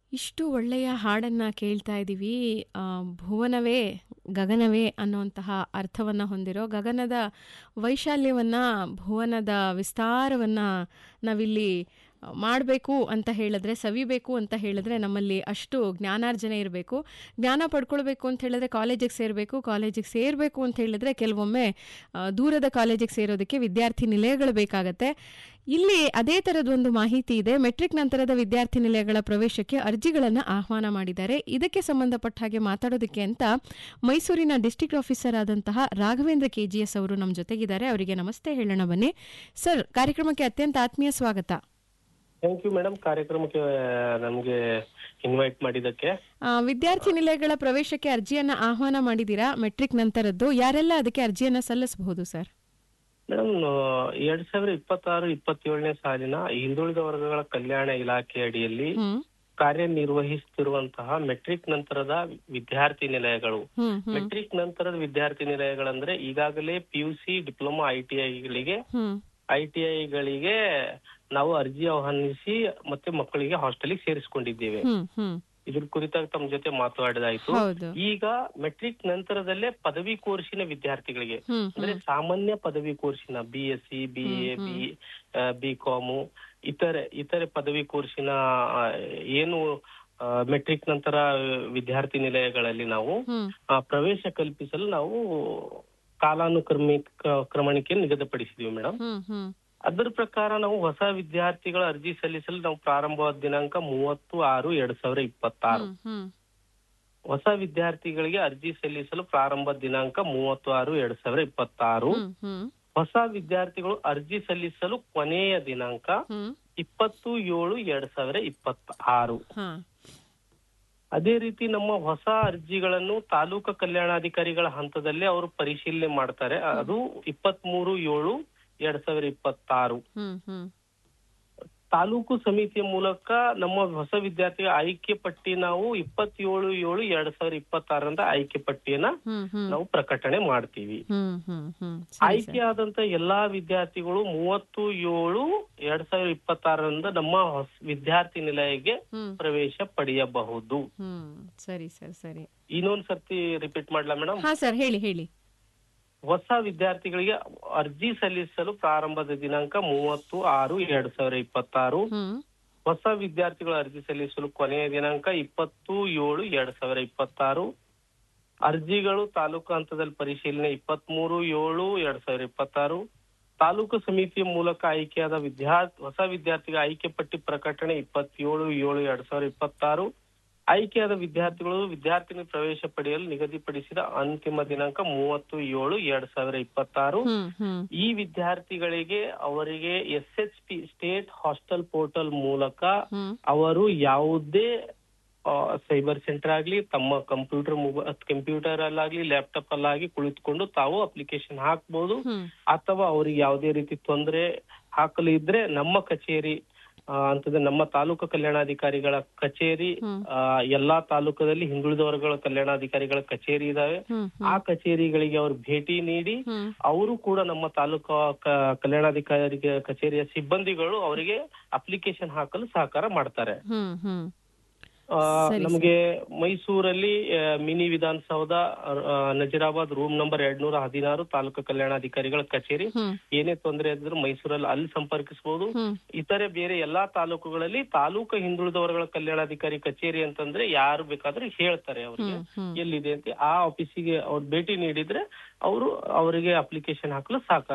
ಇಷ್ಟು ಒಳ್ಳೆಯ ಹಾಡನ್ನು ಕೇಳ್ತಾ ಇದ್ದೀವಿ ಆ, ಭುವನವೇ ಗಗನವೇ ಅನ್ನುವಂತಹ ಅರ್ಥವನ್ನು ಹೊಂದಿರೋ ಗಗನದ ವೈಶಾಲ್ಯವನ್ನು ಭುವನದ ವಿಸ್ತಾರವನ್ನು ನಾವಿಲ್ಲಿ ಮಾಡಬೇಕು ಅಂತ ಹೇಳಿದ್ರೆ ಸವಿಬೇಕು ಅಂತ ಹೇಳಿದ್ರೆ ನಮ್ಮಲ್ಲಿ ಅಷ್ಟು ಜ್ಞಾನಾರ್ಜನೆ ಇರಬೇಕು ಜ್ಞಾನ ಪಡ್ಕೊಳ್ಬೇಕು ಅಂತ ಹೇಳಿದ್ರೆ ಕಾಲೇಜಿಗೆ ಸೇರಬೇಕು ಕಾಲೇಜಿಗೆ ಸೇರಬೇಕು ಅಂತ ಹೇಳಿದ್ರೆ ಕೆಲವೊಮ್ಮೆ ಆ, ದೂರದ ಕಾಲೇಜಿಗೆ ಸೇರೋದಕ್ಕೆ ವಿದ್ಯಾರ್ಥಿ ನಿಲಯಗಳು ಬೇಕಾಗತ್ತೆ ಇಲ್ಲಿ ಅದೇ ಥರದೊಂದು ಮಾಹಿತಿ ಇದೆ ಮೆಟ್ರಿಕ್ ನಂತರದ ವಿದ್ಯಾರ್ಥಿ ನಿಲಯಗಳ ಪ್ರವೇಶಕ್ಕೆ ಅರ್ಜಿಗಳನ್ನು ಆಹ್ವಾನ ಮಾಡಿದ್ದಾರೆ ಇದಕ್ಕೆ ಸಂಬಂಧಪಟ್ಟ ಹಾಗೆ ಮಾತಾಡೋದಕ್ಕೆ ಅಂತ ಮೈಸೂರಿನ ಡಿಸ್ಟಿಕ್ ಆಫೀಸರ್ ಆದಂತಹ ರಾಘವೇಂದ್ರ ಕೆ ಜಿ ಎಸ್ ಅವರು ನಮ್ಮ ಜೊತೆಗಿದ್ದಾರೆ ಅವರಿಗೆ ನಮಸ್ತೆ ಹೇಳೋಣ ಬನ್ನಿ ಸರ್ ಕಾರ್ಯಕ್ರಮಕ್ಕೆ ಅತ್ಯಂತ ಆತ್ಮೀಯ ಸ್ವಾಗತ ಥ್ಯಾಂಕ್ ಯು ಮೇಡಮ್ ಕಾರ್ಯಕ್ರಮಕ್ಕೆ ನಮಗೆ ಇನ್ವೈಟ್ ಮಾಡಿದ್ದಕ್ಕೆ ಆ, ವಿದ್ಯಾರ್ಥಿ ನಿಲಯಗಳ ಪ್ರವೇಶಕ್ಕೆ ಅರ್ಜಿಯನ್ನ ಆಹ್ವಾನ ಮಾಡಿದ್ದೀರಾ ಮೆಟ್ರಿಕ್ ನಂತರದ್ದು ಯಾರೆಲ್ಲ ಅದಕ್ಕೆ ಅರ್ಜಿಯನ್ನ ಸಲ್ಲಿಸಬಹುದು ಸರ್ ಮೇಡಮ್ ಎರಡ್ ಸಾವಿರದ ಇಪ್ಪತ್ತಾರು ಇಪ್ಪತ್ತೇಳನೇ ಸಾಲಿನ ಹಿಂದುಳಿದ ವರ್ಗಗಳ ಕಲ್ಯಾಣ ಇಲಾಖೆ ಅಡಿಯಲ್ಲಿ ಹ್ಮ್ ಕಾರ್ಯನಿರ್ವಹಿಸುತ್ತಿರುವಂತಹ ಮೆಟ್ರಿಕ್ ನಂತರದ ವಿದ್ಯಾರ್ಥಿ ನಿಲಯಗಳು ಹ್ಮ್ ಹ್ಮ್ ಮೆಟ್ರಿಕ್ ನಂತರದ ವಿದ್ಯಾರ್ಥಿ ನಿಲಯಗಳಂದ್ರೆ ಈಗಾಗಲೇ P U C diploma I T ಐಗಳಿಗೆ ಹ್ಮ್ ಐ ಟಿ ಐಗಳಿಗೆ ನಾವು ಅರ್ಜಿ ಆಹ್ವಾನಿಸಿ ಮತ್ತೆ ಮಕ್ಕಳಿಗೆ ಹಾಸ್ಟೆಲ್ಗೆ ಸೇರಿಸಿಕೊಂಡಿದ್ದೇವೆ ಹ್ಮ್ ಹ್ಮ್ ಇದ್ರ ಕುರಿತಾಗಿ ತಮ್ಮ ಜೊತೆ ಮಾತನಾಡಿದಾಯ್ತು ಹೌದು ಈಗ ಮೆಟ್ರಿಕ್ ನಂತರದಲ್ಲೇ ಪದವಿ ಕೋರ್ಸಿನ ವಿದ್ಯಾರ್ಥಿಗಳಿಗೆ ಹ್ಮ್ ಅಂದ್ರೆ ಸಾಮಾನ್ಯ ಪದವಿ ಕೋರ್ಸಿನ B S C B A B B com ಇತರೆ ಇತರೆ ಪದವಿ ಕೋರ್ಸಿನ ಆ, ಏನು ಮೆಟ್ರಿಕ್ ನಂತರ ವಿದ್ಯಾರ್ಥಿ ನಿಲಯಗಳಲ್ಲಿ ನಾವು ಹ್ಮ್ ಆ, ಪ್ರವೇಶ ಕಲ್ಪಿಸಲು ನಾವು ಕಾಲಾನುಕ್ರಮಿಕ ಕ್ರಮಣಿಕೆ ನಿಗದಿಪಡಿಸಿದೀವಿ ಮೇಡಮ್ ಹ್ಮ್ ಹ್ಮ್ ಅದರ ಪ್ರಕಾರ ನಾವು ಹೊಸ ವಿದ್ಯಾರ್ಥಿಗಳ ಅರ್ಜಿ ಸಲ್ಲಿಸಲು ನಾವು ಪ್ರಾರಂಭವಾದ ದಿನಾಂಕ ಮೂವತ್ತು ಆರು ಎರಡ್ ಸಾವಿರದ ಇಪ್ಪತ್ತಾರು ಹ್ಮ್ ಹ್ಮ್ ಹೊಸ ವಿದ್ಯಾರ್ಥಿಗಳಿಗೆ ಅರ್ಜಿ ಸಲ್ಲಿಸಲು ಪ್ರಾರಂಭ ದಿನಾಂಕ ಮೂವತ್ತು ಆರು ಎರಡ್ ಸಾವಿರದ ಇಪ್ಪತ್ತಾರು ಹ್ಮ್ ಹ್ಮ್ ಹೊಸ ವಿದ್ಯಾರ್ಥಿಗಳು ಅರ್ಜಿ ಸಲ್ಲಿಸಲು ಕೊನೆಯ ದಿನಾಂಕ ಹ್ಮ್ ಇಪ್ಪತ್ತು ಏಳು ಎರಡ್ ಸಾವಿರದ ಇಪ್ಪತ್ತ ಆರು ಹಾ ಅದೇ ರೀತಿ ನಮ್ಮ ಹೊಸ ಅರ್ಜಿಗಳನ್ನು ತಾಲೂಕು ಕಲ್ಯಾಣಾಧಿಕಾರಿಗಳ ಹಂತದಲ್ಲೇ ಅವರು ಪರಿಶೀಲನೆ ಮಾಡ್ತಾರೆ ಅದು ಇಪ್ಪತ್ತ್ ಮೂರು ಏಳು ಎರಡ್ ಸಾವಿರದ ಇಪ್ಪತ್ತಾರು ಹ್ಮ್ ಹ್ಮ್ ತಾಲೂಕು ಸಮಿತಿಯ ಮೂಲಕ ನಮ್ಮ ಹೊಸ ವಿದ್ಯಾರ್ಥಿಗಳ ಆಯ್ಕೆ ಪಟ್ಟಿ ನಾವು ಇಪ್ಪತ್ತೇಳು ಏಳು ಎರಡ್ ಸಾವಿರದ ಇಪ್ಪತ್ತಾರರಿಂದ ಆಯ್ಕೆ ಪಟ್ಟಿಯನ್ನ ಹ್ಮ್ ಹ್ಮ್ ನಾವು ಪ್ರಕಟಣೆ ಮಾಡ್ತೀವಿ ಹ್ಮ್ ಹ್ಮ್ ಹ್ಮ್ ಸರಿ ಆಯ್ಕೆ ಆದಂತ ಎಲ್ಲಾ ವಿದ್ಯಾರ್ಥಿಗಳು ಮೂವತ್ತು ಏಳು ಎರಡ್ ಸಾವಿರದ ಇಪ್ಪತ್ತಾರರಿಂದ ನಮ್ಮ ಹೊಸ ವಿದ್ಯಾರ್ಥಿ ನಿಲಯಕ್ಕೆ ಹ್ಮ್ ಪ್ರವೇಶ ಪಡೆಯಬಹುದು ಹ್ಮ್ ಸರಿ ಸರ್ ಸರಿ ಇನ್ನೊಂದ್ ಸರ್ತಿ ರಿಪೀಟ್ ಮಾಡ್ಲಾ ಮೇಡಮ್ ಹಾ ಸರ್ ಹೇಳಿ ಹೇಳಿ ಹೊಸ ವಿದ್ಯಾರ್ಥಿಗಳಿಗೆ ಅರ್ಜಿ ಸಲ್ಲಿಸಲು ಪ್ರಾರಂಭದ ದಿನಾಂಕ ಮೂವತ್ತು ಆರು ಎರಡ್ ಸಾವಿರದ ಇಪ್ಪತ್ತಾರು ಹ್ಮ್ ಹೊಸ ವಿದ್ಯಾರ್ಥಿಗಳ ಅರ್ಜಿ ಸಲ್ಲಿಸಲು ಕೊನೆಯ ದಿನಾಂಕ ಇಪ್ಪತ್ತು ಏಳು ಎರಡ್ ಸಾವಿರದ ಇಪ್ಪತ್ತಾರು ಅರ್ಜಿಗಳು ತಾಲೂಕು ಹಂತದಲ್ಲಿ ಪರಿಶೀಲನೆ ಇಪ್ಪತ್ತ್ ಮೂರು ಏಳು ಎರಡ್ ಸಾವಿರದ ಇಪ್ಪತ್ತಾರು ತಾಲೂಕು ಸಮಿತಿಯ ಮೂಲಕ ಆಯ್ಕೆಯಾದ ವಿದ್ಯಾರ್ಥಿ ಹೊಸ ವಿದ್ಯಾರ್ಥಿಗಳ ಆಯ್ಕೆ ಪಟ್ಟಿ ಪ್ರಕಟಣೆ ಇಪ್ಪತ್ತೇಳು ಏಳು ಎರಡ್ ಸಾವಿರದ ಇಪ್ಪತ್ತಾರು ಆಯ್ಕೆಯಾದ ವಿದ್ಯಾರ್ಥಿಗಳು ವಿದ್ಯಾರ್ಥಿನಿ ಪ್ರವೇಶ ಪಡೆಯಲು ನಿಗದಿಪಡಿಸಿದ ಅಂತಿಮ ದಿನಾಂಕ ಮೂವತ್ತು ಏಳು ಎರಡ್ ಸಾವಿರದ ಇಪ್ಪತ್ತಾರು ಹ್ಮ್ ಹ್ಮ್ ಈ ವಿದ್ಯಾರ್ಥಿಗಳಿಗೆ ಅವರಿಗೆ S H P state hostel portal ಮೂಲಕ ಹ್ಮ್ ಅವರು ಯಾವುದೇ ಸೈಬರ್ ಸೆಂಟರ್ ಆಗ್ಲಿ ತಮ್ಮ ಕಂಪ್ಯೂಟರ್ ಕಂಪ್ಯೂಟರ್ ಅಲ್ಲಾಗ್ಲಿ ಲ್ಯಾಪ್ಟಾಪ್ ಅಲ್ಲಾಗಿ ಕುಳಿತುಕೊಂಡು ತಾವು ಅಪ್ಲಿಕೇಶನ್ ಹಾಕ್ಬೋದು ಹ್ಮ್ ಅಥವಾ ಅವ್ರಿಗೆ ಯಾವುದೇ ರೀತಿ ತೊಂದರೆ ಹಾಕಲು ಇದ್ರೆ ನಮ್ಮ ಕಚೇರಿ ಆ, ಅಂತಂದ್ರೆ ನಮ್ಮ ತಾಲೂಕು ಕಲ್ಯಾಣಾಧಿಕಾರಿಗಳ ಕಚೇರಿ ಹ್ಮ್. ಆ, ಎಲ್ಲಾ ತಾಲೂಕದಲ್ಲಿ ಹಿಂದುಳಿದ ವರ್ಗಗಳ ಕಲ್ಯಾಣಾಧಿಕಾರಿಗಳ ಕಚೇರಿ ಇದಾವೆ ಹ್ಮ್ ಆ ಕಚೇರಿಗಳಿಗೆ ಅವರು ಭೇಟಿ ನೀಡಿ ಹ್ಮ್ ಅವರು ಕೂಡ ನಮ್ಮ ತಾಲೂಕು ಕ- ಕಲ್ಯಾಣಾಧಿಕಾರಿ ಕಚೇರಿಯ ಸಿಬ್ಬಂದಿಗಳು ಅವರಿಗೆ ಅಪ್ಲಿಕೇಶನ್ ಹಾಕಲು ಸಹಕಾರ ಮಾಡ್ತಾರೆ ಹ್ಮ್ ಹ್ಮ್ ಆ, ಸರಿ, ನಮಗೆ ಮೈಸೂರಲ್ಲಿ ಆ, ಮಿನಿ ವಿಧಾನಸೌಧ ಆ, ನಜೀರಾಬಾದ್ ರೂಮ್ ನಂಬರ್ ಎರಡ್ ನೂರ ಹದಿನಾರು ತಾಲೂಕು ಕಲ್ಯಾಣಾಧಿಕಾರಿಗಳ ಕಚೇರಿ ಹ್ಮ್ ಏನೇ ತೊಂದರೆ ಇದ್ರೂ ಮೈಸೂರಲ್ಲಿ ಅಲ್ಲಿ ಸಂಪರ್ಕಿಸಬಹುದು ಹ್ಮ್ ಇತರೆ ಬೇರೆ ಎಲ್ಲಾ ತಾಲೂಕುಗಳಲ್ಲಿ ತಾಲೂಕು ಹಿಂದುಳಿದ ವರ್ಗಗಳ ಕಲ್ಯಾಣಾಧಿಕಾರಿ ಕಚೇರಿ ಅಂತಂದ್ರೆ ಯಾರು ಬೇಕಾದ್ರೂ ಹೇಳ್ತಾರೆ ಅವರಿಗೆ ಹ್ಮ್ ಹ್ಮ್ ಎಲ್ಲಿದೆ ಅಂತ ಆ ಆಫೀಸಿಗೆ ಅವ್ರು ಭೇಟಿ ನೀಡಿದ್ರೆ ಅವರು ಅವರಿಗೆ ಅಪ್ಲಿಕೇಶನ್ ಹಾಕಲು ಸಹಕಾರ